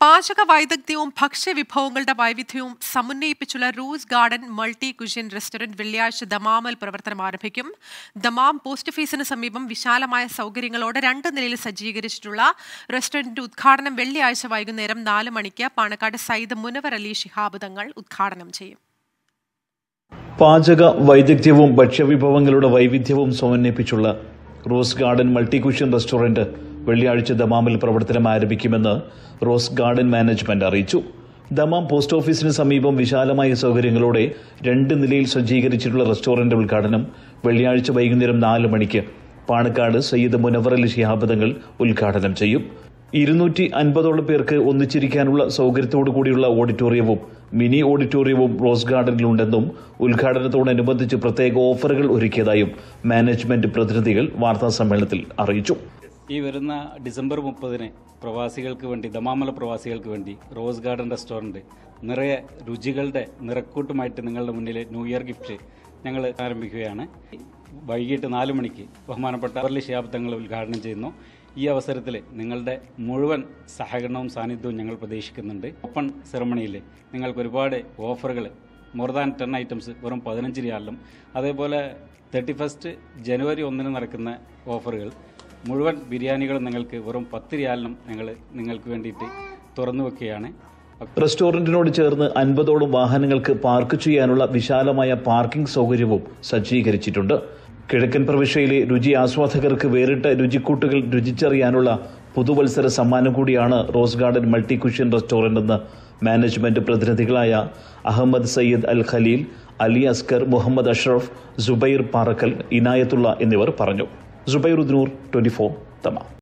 പാചക വൈദഗ്ധ്യവും ഭക്ഷ്യവിഭവങ്ങളുടെ വൈവിധ്യവും സമന്വയിപ്പിച്ചുള്ള Rose Garden multi cuisine restaurant വെള്ളിയാഴ്ച ദമാമിൽ പ്രവർത്തനം ആരംഭിക്കും ദമാം പോസ്റ്റ് ഓഫീസിന് സമീപം വിശാലമായ സൗകര്യങ്ങളോടെ രണ്ട് നിലയിൽ സജ്ജീകരിച്ചിട്ടുള്ള റെസ്റ്റോറന്റിന്റെ ഉദ്ഘാടനം വെള്ളിയാഴ്ച വൈകുന്നേരം നാല് മണിക്ക് പാണക്കാട് സയ്യിദ് മുനവർ അലി ശിഹാബ് തങ്ങൾ ഉദ്ഘാടനം ചെയ്യും പാചക വൈദഗ്ധ്യവും ഭക്ഷ്യവിഭവങ്ങളുടെ വൈവിധ്യവും സമന്വയിപ്പിച്ചുള്ള Rose Garden multi cuisine restaurant വെള്ളിയാഴ്ച ദമാമിൽ പ്രവർത്തനം ആരംഭിക്കുമെന്ന് റോസ് ഗാർഡൻ മാനേജ്മെന്റ് അറിയിച്ചു ദമാം പോസ്റ്റ് ഓഫീസിന് സമീപം വിശാലമായ സൗകര്യങ്ങളോടെ രണ്ട് നിലയിൽ സജ്ജീകരിച്ചിട്ടുള്ള റെസ്റ്റോറന്റ് ഉദ്ഘാടനം വെള്ളിയാഴ്ച വൈകുന്നേരം നാല് മണിക്ക് പാണക്കാട് സയ്യിദ് മുനവർ അലി ശിഹാബ് തങ്ങൾ ഉദ്ഘാടനം ചെയ്യും ഇരുന്നൂറ്റി അൻപതോളം പേർക്ക് ഒന്നിച്ചിരിക്കാനുള്ള സൗകര്യത്തോടു കൂടിയുള്ള ഓഡിറ്റോറിയവും മിനി ഓഡിറ്റോറിയവും റോസ് ഗാർഡനിലുണ്ടെന്നും ഉദ്ഘാടനത്തോടനുബന്ധിച്ച് പ്രത്യേക ഓഫറുകൾ ഒരുക്കിയതായും മാനേജ്മെന്റ് പ്രതിനിധികൾ വാർത്താ സമ്മേളനത്തിൽ അറിയിച്ചു ഈ വരുന്ന ഡിസംബർ മുപ്പതിന് പ്രവാസികൾക്ക് വേണ്ടി ദമാമല പ്രവാസികൾക്ക് വേണ്ടി റോസ് ഗാർഡൻ റെസ്റ്റോറൻറ്റ് നിറയെ രുചികളുടെ നിറക്കൂട്ടുമായിട്ട് നിങ്ങളുടെ മുന്നിൽ ന്യൂ ഇയർ ഗിഫ്റ്റ് ഞങ്ങൾ ആരംഭിക്കുകയാണ് വൈകിട്ട് നാല് മണിക്ക് ബഹുമാനപ്പെട്ട അവർലി ഷിയാബ് തങ്ങൾ ഉദ്ഘാടനം ചെയ്യുന്നു ഈ അവസരത്തിൽ നിങ്ങളുടെ മുഴുവൻ സഹകരണവും സാന്നിധ്യവും ഞങ്ങൾ പ്രതീക്ഷിക്കുന്നുണ്ട് ഓപ്പൺ സെറമണിയിൽ നിങ്ങൾക്ക് ഒരുപാട് ഓഫറുകൾ മോർ ദാൻ ടെൻ ഐറ്റംസ് വെറും പതിനഞ്ച് റിയാലിലും അതേപോലെ തേർട്ടി ഫസ്റ്റ് ജനുവരി ഒന്നിന് നടക്കുന്ന ഓഫറുകൾ മുഴുവൻ ബിരിയാണികളും നിങ്ങൾക്ക് വെറും പത്ത് റിയാലിനും ഞങ്ങൾ നിങ്ങൾക്ക് വേണ്ടിയിട്ട് തുറന്നു വെക്കുകയാണ് റെസ്റ്റോറന്റിനോട് ചേർന്ന് അൻപതോളം വാഹനങ്ങൾക്ക് പാർക്ക് ചെയ്യാനുള്ള വിശാലമായ പാർക്കിംഗ് സൗകര്യവും സജ്ജീകരിച്ചിട്ടുണ്ട് കിഴക്കൻ പ്രവിശ്യയിലെ രുചി ആസ്വാദകർക്ക് വേറിട്ട രുചിക്കൂട്ടുകൾ രുചിച്ചറിയാനുള്ള പുതുവത്സര സമ്മാനം കൂടിയാണ് Rose Garden multi cuisine restaurant എന്ന് മാനേജ്മെന്റ് പ്രതിനിധികളായ അഹമ്മദ് സയ്യിദ് അൽ ഖലീൽ അലി അസ്കർ മുഹമ്മദ് അഷ്റഫ് സുബൈർ പാറക്കൽ ഇനായത്തുള്ള എന്നിവർ പറഞ്ഞു സുബൈർ ഉദ്നൂർ ട്വന്റി ഫോർ തമാം